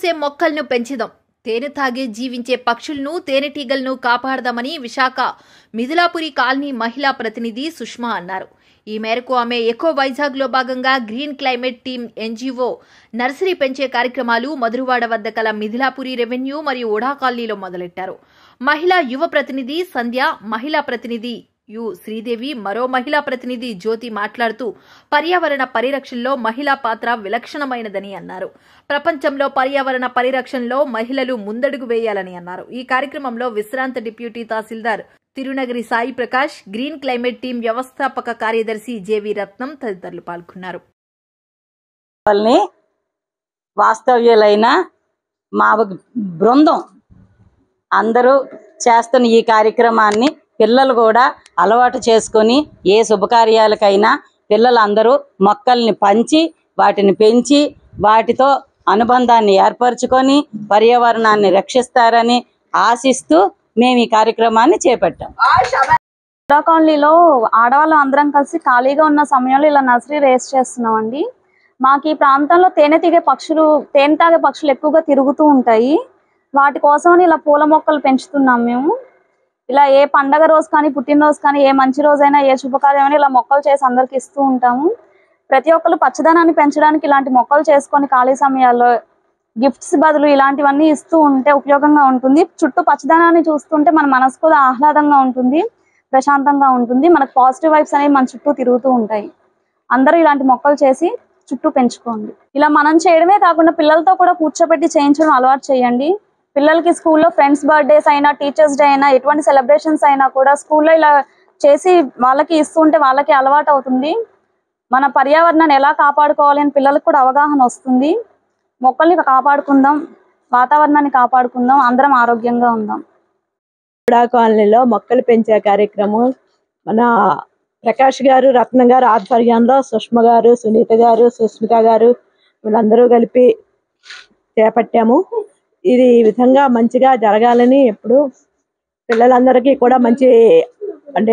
పూసే మొక్కలను పెంచుదాం తేనె తాగే జీవించే పక్షులను తేనెటీగలను కాపాడదామని విశాఖ మిథిలాపురి కాలనీ మహిళా ప్రతినిధి సుష్మా అన్నారు ఈ మేరకు ఆమె ఎకో వైజాగ్లో భాగంగా green climate team NGO nursery పెంచే కార్యక్రమాలు మధురవాడ వద్ద కల మిథిలాపురి రెవెన్యూ మరియు ఉడా కాలనీలో మొదలెట్టారు మహిళా యువ ప్రతినిధి సంధ్య మహిళా ప్రతినిధి యు శ్రీదేవి మరో మహిళా ప్రతినిధి జ్యోతి మాట్లాడుతూ పర్యావరణ పరిరక్షణలో మహిళా పాత్ర విలక్షణమైనదని అన్నారు ప్రపంచంలో పర్యావరణ పరిరక్షణలో మహిళలు ముందడుగు వేయాలని అన్నారు ఈ కార్యక్రమంలో విశ్రాంత deputy tahsildar Tirunagari Sai Prakash green climate team వ్యవస్థాపక కార్యదర్శి జేవి రత్నం తదితరులు పాల్గొన్నారు వాళ్ళని వాస్తవ్యులైన మా బృందం అందరూ చేస్తున్న ఈ కార్యక్రమాన్ని పిల్లలు కూడా అలవాటు చేసుకొని ఏ శుభకార్యాలకైనా పిల్లలందరూ మొక్కల్ని పంచి వాటిని పెంచి వాటితో అనుబంధాన్ని ఏర్పరచుకొని పర్యావరణాన్ని రక్షిస్తారని ఆశిస్తూ మేము ఈ కార్యక్రమాన్ని చేపట్టాం ఉడా కాలనీలో ఆడవాళ్ళం అందరం కలిసి ఖాళీగా ఉన్న సమయంలో ఇలా నర్సరీ రేస్ చేస్తున్నామండి మాకు ఈ ప్రాంతంలో తేనె తీగే పక్షులు తేనె తాగే పక్షులు ఎక్కువగా తిరుగుతూ ఉంటాయి వాటి కోసమని ఇలా పూల మొక్కలు పెంచుతున్నాం మేము ఇలా ఏ పండగ రోజు కానీ పుట్టినరోజు కానీ ఏ మంచి రోజైనా ఏ శుభకార్యమైనా ఇలా మొక్కలు చేసి అందరికి ఇస్తూ ఉంటాము ప్రతి ఒక్కరు పచ్చదనాన్ని పెంచడానికి ఇలాంటి మొక్కలు చేసుకొని ఖాళీ సమయాల్లో గిఫ్ట్స్ బదులు ఇలాంటివన్నీ ఇస్తూ ఉంటే ఉపయోగంగా ఉంటుంది చుట్టూ పచ్చదనాన్ని చూస్తుంటే మన మనసు కూడా ఆహ్లాదంగా ఉంటుంది ప్రశాంతంగా ఉంటుంది మనకు పాజిటివ్ వైబ్స్ అనేవి మన చుట్టూ తిరుగుతూ ఉంటాయి అందరూ ఇలాంటి మొక్కలు చేసి చుట్టూ పెంచుకోండి ఇలా మనం చేయడమే కాకుండా పిల్లలతో కూడా కూర్చోబెట్టి చేయించడం అలవాటు చేయండి పిల్లలకి స్కూల్లో ఫ్రెండ్స్ బర్త్డేస్ అయినా టీచర్స్ డే అయినా ఎటువంటి సెలబ్రేషన్స్ అయినా కూడా స్కూల్లో ఇలా చేసి వాళ్ళకి ఇస్తుంటే వాళ్ళకి అలవాటు అవుతుంది మన పర్యావరణాన్ని ఎలా కాపాడుకోవాలి అని పిల్లలకు కూడా అవగాహన వస్తుంది మొక్కల్ని కాపాడుకుందాం వాతావరణాన్ని కాపాడుకుందాం అందరం ఆరోగ్యంగా ఉందాం కూడా కాలనీలో మొక్కలు పెంచే కార్యక్రమం మన ప్రకాష్ గారు రత్న గారు ఆధ్వర్యంలో సుష్మ గారు సునీత గారు సుస్మిత గారు వీళ్ళందరూ కలిపి చేపట్టాము ఇది ఈ విధంగా మంచిగా జరగాలని ఎప్పుడు పిల్లలందరికీ కూడా మంచి అంటే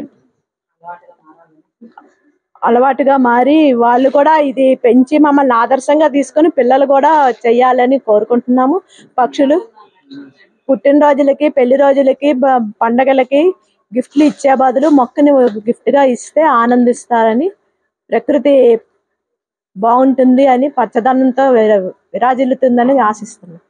అలవాటుగా మారి వాళ్ళు కూడా ఇది పెంచి మమ్మల్ని ఆదర్శంగా తీసుకొని పిల్లలు కూడా చెయ్యాలని కోరుకుంటున్నాము పక్షులు పుట్టినరోజులకి పెళ్లి రోజులకి బ- పండగలకి గిఫ్ట్లు ఇచ్చే బదులు మొక్కని గిఫ్ట్ గా ఇస్తే ఆనందిస్తారని ప్రకృతి బాగుంటుంది అని పచ్చదనంతో విర- విరాజిల్లుతుందని ఆశిస్తున్నాం